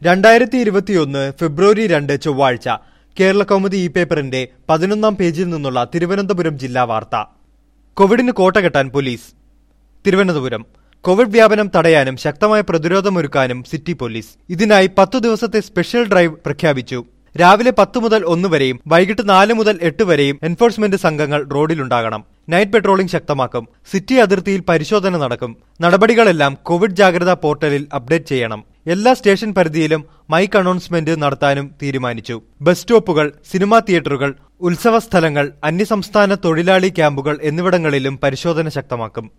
രണ്ടായിരത്തി ഇരുപത്തിയൊന്ന് ഫെബ്രുവരി രണ്ട് ചൊവ്വാഴ്ച കേരള കൗമുദി ഇ പേപ്പറിന്റെ പതിനൊന്നാം പേജിൽ നിന്നുള്ള തിരുവനന്തപുരം ജില്ലാ വാർത്ത കോവിഡിന് കോട്ടകെട്ടാൻ പോലീസ് തിരുവനന്തപുരം കോവിഡ് വ്യാപനം തടയാനും ശക്തമായ പ്രതിരോധമൊരുക്കാനും സിറ്റി പോലീസ് ഇതിനായി പത്തു ദിവസത്തെ സ്പെഷ്യൽ ഡ്രൈവ് പ്രഖ്യാപിച്ചു രാവിലെ പത്ത് മുതൽ ഒന്ന് വരെയും വൈകിട്ട് നാല് മുതൽ എട്ട് വരെയും എൻഫോഴ്സ്മെന്റ് സംഘങ്ങൾ റോഡിലുണ്ടാകണം നൈറ്റ് പെട്രോളിംഗ് ശക്തമാക്കും സിറ്റി അതിർത്തിയിൽ പരിശോധന നടക്കും നടപടികളെല്ലാം കോവിഡ് ജാഗ്രതാ പോർട്ടലിൽ അപ്ഡേറ്റ് ചെയ്യണം എല്ലാ സ്റ്റേഷൻ പരിധിയിലും മൈക്ക് അനൗൺസ്മെന്റ് നടത്താനും തീരുമാനിച്ചു ബസ് സ്റ്റോപ്പുകൾ സിനിമാ തിയേറ്ററുകൾ ഉത്സവ സ്ഥലങ്ങൾ അന്യസംസ്ഥാന തൊഴിലാളി ക്യാമ്പുകൾ എന്നിവിടങ്ങളിലും പരിശോധന ശക്തമാക്കും